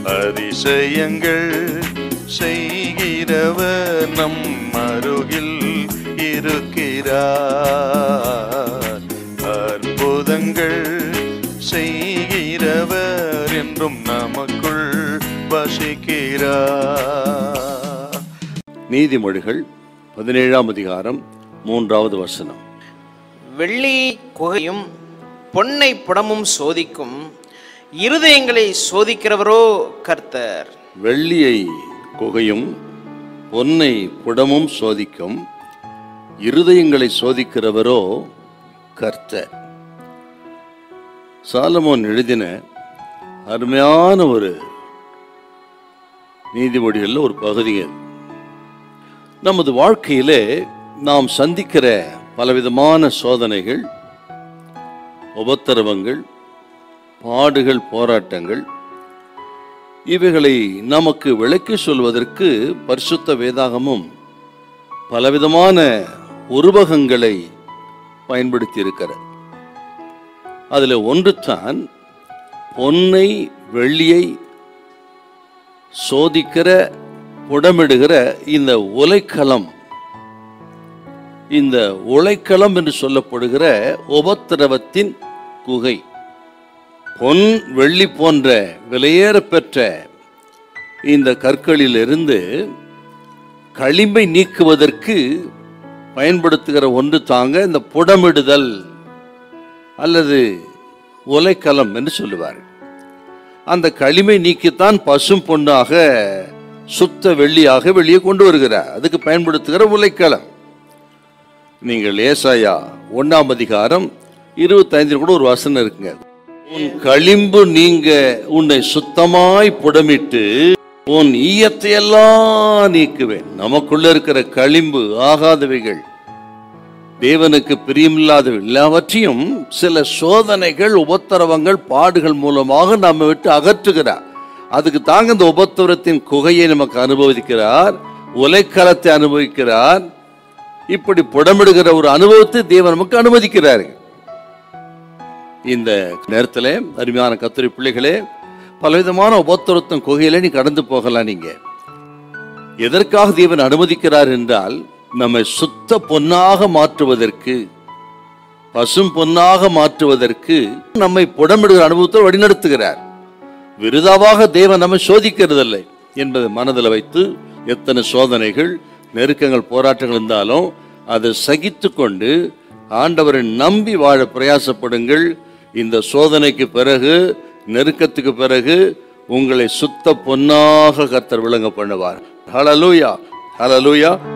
அதிசயங்கள் செய்கிறவர் நம் அருகில் இருக்கிறார் அற்புதங்கள் செய்கிறவர் என்றும் நமக்குள் வசிக்கிறார் நீதிமொழிகள் பதினேழாம் அதிகாரம் மூன்றாவது வசனம் வெள்ளி குகையும் பொன்னை புடமும் சோதிக்கும் இருதயங்களை சோதிக்கிறவரோ கர்த்தர் வெள்ளியை குகையும் பொன்னை புடமும் சோதிக்கும் இருதயங்களை சோதிக்கிறவரோ கர்த்தர் சாலமோன் எழுதின அருமையான ஒரு நீதிமொழிகளில் ஒரு பகுதி அது. நமது வாழ்க்கையிலே நாம் சந்திக்கிற பலவிதமான சோதனைகள் உபத்திரவங்கள் பாடுகள் போராட்டங்கள் இவைகளை நமக்கு விளக்கி சொல்வதற்கு பரிசுத்த வேதாகமும் பலவிதமான உருவகங்களை பயன்படுத்தி இருக்கிறது அதில் ஒன்று தான் பொன்னை வெள்ளியை சோதிக்கிற புடமிடுகிற இந்த உலைக்களம் இந்த உலைக்களம் என்று சொல்லப்படுகிற உபத்திரவத்தின் குகை பொன் வெள்ளி போன்ற விலையேற பெற்ற இந்த கற்களிலிருந்து களிம்பை நீக்குவதற்கு பயன்படுத்துகிற ஒன்று தாங்க இந்த புடமிடுதல் அல்லது உலைக்கலம் என்று சொல்லுவார் அந்த களிமை நீக்கித்தான் பசும் பொண்ணாக சுத்த வெள்ளியாக வெளியே கொண்டு வருகிறார் அதுக்கு பயன்படுத்துகிற உலைக்களம் நீங்கள் ஏசாயா ஒண்ணாம் அதிகாரம் இருபத்தைந்தில் கூட ஒரு வசனம் இருக்குங்க உன் களிம்பு நீங்க உன்னை சுத்தமாய் புடமிட்டு உன் ஈயத்தை எல்லாம் நீக்குவேன் நமக்குள்ள இருக்கிற களிம்பு ஆகாதவைகள் தேவனுக்கு பிரியமில்லாத எல்லாவற்றையும் சில சோதனைகள் உபத்திரவங்கள் பாடுகள் மூலமாக நம்ம விட்டு அகற்றுகிறார் அதுக்கு தாங்க இந்த உபத்திரத்தின் குகையை நமக்கு அனுபவிக்கிறார் உலைக்களத்தை அனுபவிக்கிறார் இப்படி புடமிடுகிற ஒரு அனுபவத்தை தேவன் நமக்கு அனுமதிக்கிறாரு இந்த நேரத்தில் அருமையான கத்துரை பிள்ளைகளே பலவிதமான உபத்திரத்தின் குகையில நீ கடந்து போகலாம் நீங்க எதற்காக தேவன் அனுமதிக்கிறார் என்றால் நம்மை சுத்த பொன்னாக மாற்றுவதற்கு பசும் பொன்னாக மாற்றுவதற்கு நம்மை புடமிடுகிற அனுபவத்தை வழிநடத்துகிறார் விருதாவாக தேவன் நம்மை சோதிக்கிறதில்லை என்பதை மனதில் வைத்து எத்தனை சோதனைகள் நெருக்கங்கள் போராட்டங்கள் இருந்தாலும் அதை சகித்து கொண்டு ஆண்டவரை நம்பி வாழ பிரயாசப்படுங்கள் இந்த சோதனைக்கு பிறகு நெருக்கத்துக்கு பிறகு உங்களை சுத்த பொன்னாக கர்த்தர் விளங்க பண்ணுவார் ஹalleluya ஹalleluya